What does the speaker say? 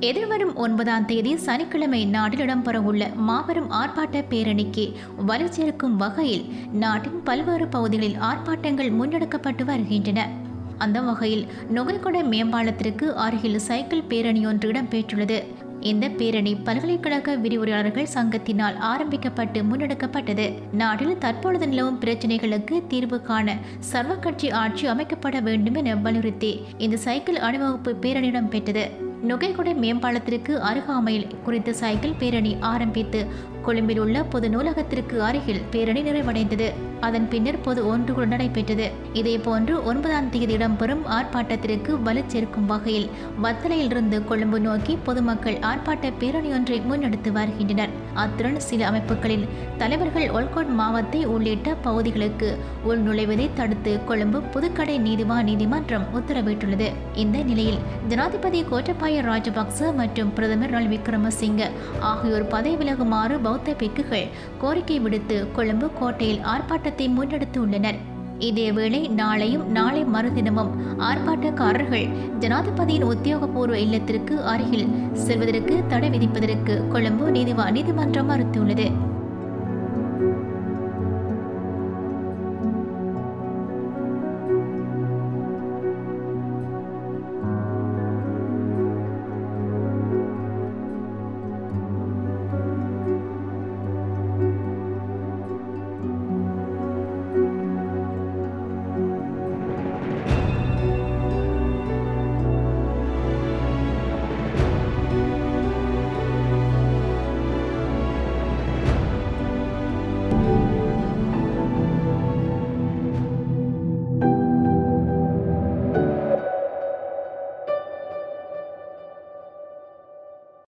எதிர்வரும் ஒன்பதாம் தேதி சனிக்கிழமை நாட்டில் இடம்பெறவுள்ள மாபெரும் ஆர்ப்பாட்ட பேரணிக்கு வலுச்சேர்க்கும் வகையில் நாட்டின் பல்வேறு பகுதிகளில் ஆர்ப்பாட்டங்கள் முன்னெடுக்கப்பட்டு வருகின்றன அந்த வகையில் நுகைக்கொடை மேம்பாலத்திற்கு அருகில் சைக்கிள் பேரணி ஒன்று இடம்பெற்றுள்ளது இந்த பேரணி பல்கலைக்கழக விரிவுரையாளர்கள் சங்கத்தினால் ஆரம்பிக்கப்பட்டு முன்னெடுக்கப்பட்டது நாட்டில் தற்பொழுது நிலவும் பிரச்சினைகளுக்கு தீர்வு காண சர்வ கட்சி ஆட்சி அமைக்கப்பட வேண்டும் என வலியுறுத்தி இந்த சைக்கிள் அணிவகுப்பு பேரணி இடம்பெற்றது நுகைக்குடை மேம்பாலத்திற்கு அருகாமையில் குறித்த சைக்கிள் பேரணி ஆரம்பித்து கொழும்பில் உள்ள பொது நூலகத்திற்கு அருகில் பேரணி நிறைவடைந்தது அதன் பின்னர் பொது ஒன்று நடைபெற்றது இதேபோன்று ஒன்பதாம் தேதி இடம்பெறும் ஆர்ப்பாட்டத்திற்கு வலு சேர்க்கும் வகையில் வத்தலையிலிருந்து கொழும்பு நோக்கி பொதுமக்கள் ஆர்ப்பாட்ட பேரணி ஒன்றை முன்னெடுத்து வருகின்றனர் அத்துடன் சில அமைப்புகளின் தலைவர்கள் ஒல்கோட் மாவத்தை உள்ளிட்ட பகுதிகளுக்கு உள்நுழைவதை தடுத்து கொழும்பு புதுக்கடை நீதிவா நீதிமன்றம் உத்தரவிட்டுள்ளது இந்த நிலையில் ஜனாதிபதி கோட்டபாய ராஜபக்ச மற்றும் பிரதமர் ரணில் விக்ரமசிங்க ஆகியோர் பதவி விலகுமாறு பௌத்த பிக்குகள் கோரிக்கை விடுத்து கொழும்பு கோட்டையில் ஆர்ப்பாட்டத்தை முன்னெடுத்து உள்ளனர் இதேவேளை நாளையும் நாளை மறுதினமும் ஆர்ப்பாட்டக்காரர்கள் ஜனாதிபதியின் உத்தியோகபூர்வ இல்லத்திற்கு அருகில் செல்வதற்கு தடை விதிப்பதற்கு கொழும்பு நீதிவா நீதிமன்றம் மறுத்துள்ளது